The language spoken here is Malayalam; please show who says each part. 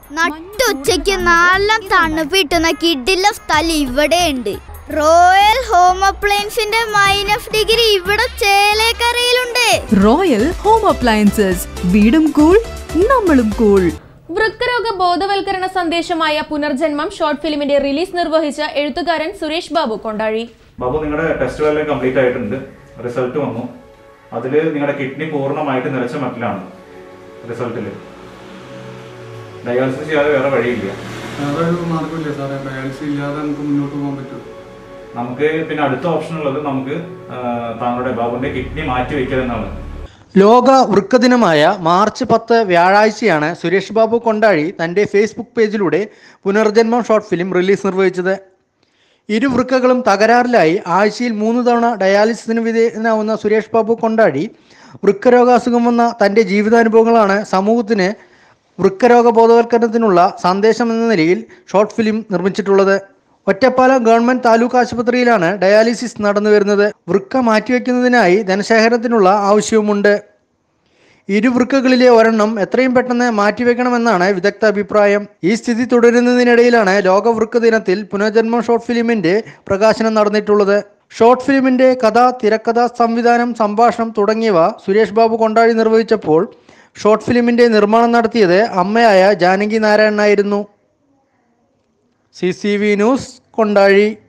Speaker 1: നട്ടുച്ചയ്ക്ക് നല്ല തണുപ്പിട്ടുന്ന കിഡിലെ സ്ഥലം ഇവിടെയുണ്ട് റോയൽ ഹോം അപ്ലയൻസിന്റെ മൈനസ് ഡിഗ്രി ഇവിടെ ചേലേക്കരയിലുണ്ട്
Speaker 2: റോയൽ ഹോം അപ്ലയൻസസ് വീടും കൂൾ നമ്മളും കൂൾ
Speaker 3: വൃക്കരോഗ ബോധവൽക്കരണ സന്ദേശമായ പുനർജന്മം ഷോർട്ട് ഫിലിമിന്റെ റിലീസ് നിർവഹിച്ച എഴുത്തുകാരൻ സുരേഷ് ബാബു കൊണ്ടാഴി
Speaker 4: ബാബു നിങ്ങളുടെ ടെസ്റ്റ് എല്ലാം കംപ്ലീറ്റ് ആയിട്ടുണ്ട് റിസൾട്ട് വന്നു അതിൽ നിങ്ങളുടെ കിഡ്നി പൂർണ്ണമായിട്ട് നിറച്ച മറ്റിലാണ് റിസൾട്ടിൽ ഡയാലിസിസ് ചെയ്യാതെ വേറെ വഴിയില്ല
Speaker 5: വേറെ ഒരു മാർഗമില്ല സാറേ ഡയാലിസിസ് ഇല്ലാതെ നമുക്ക് മുന്നോട്ട് പോകാൻ പറ്റും
Speaker 4: നമുക്ക് പിന്നെ അടുത്ത ഓപ്ഷൻ ഉള്ളത് നമുക്ക് ആ, താങ്കളുടെ ബാബുവിന്റെ കിഡ്നി മാറ്റി വെക്കുക എന്നാണ്
Speaker 6: ലോക വൃക്ക ദിനമായ മാർച്ച് പത്ത് വ്യാഴാഴ്ചയാണ് സുരേഷ് ബാബു കൊണ്ടാഴി തൻ്റെ ഫേസ്ബുക്ക് പേജിലൂടെ പുനർജന്മം ഷോർട്ട് ഫിലിം റിലീസ് നിർവഹിച്ചത് ഇരു വൃക്കകളും തകരാറിലായി ആഴ്ചയിൽ മൂന്ന് തവണ ഡയാലിസിസിന് വിധേയനാവുന്ന സുരേഷ് ബാബു കൊണ്ടാടി വൃക്കരോഗാസുഖം വന്ന തൻ്റെ ജീവിതാനുഭവങ്ങളാണ് സമൂഹത്തിന് വൃക്കരോഗ ബോധവൽക്കരണത്തിനുള്ള സന്ദേശം എന്ന നിലയിൽ ഷോർട്ട് ഫിലിം നിർമ്മിച്ചിട്ടുള്ളത് ഒറ്റപ്പാലം ഗവൺമെന്റ് താലൂക്ക് ആശുപത്രിയിലാണ് ഡയാലിസിസ് നടന്നു വരുന്നത് വൃക്ക മാറ്റിവെക്കുന്നതിനായി ധനശേഖരത്തിനുള്ള ആവശ്യവുമുണ്ട് ഇരു വൃക്കകളിലെ ഒരെണ്ണം എത്രയും പെട്ടെന്ന് മാറ്റിവെക്കണമെന്നാണ് വിദഗ്ധ അഭിപ്രായം ഈ സ്ഥിതി തുടരുന്നതിനിടയിലാണ് ലോക വൃക്ക ദിനത്തിൽ പുനർജന്മം ഷോർട്ട് ഫിലിമിന്റെ പ്രകാശനം നടന്നിട്ടുള്ളത് ഷോർട്ട് ഫിലിമിന്റെ കഥ തിരക്കഥ സംവിധാനം സംഭാഷണം തുടങ്ങിയവ സുരേഷ് ബാബു കൊണ്ടാടി നിർവഹിച്ചപ്പോൾ ഷോർട്ട് ഫിലിമിന്റെ നിർമ്മാണം നടത്തിയത് അമ്മയായ ജാനകി നാരായണനായിരുന്നു C C V news Kondazhy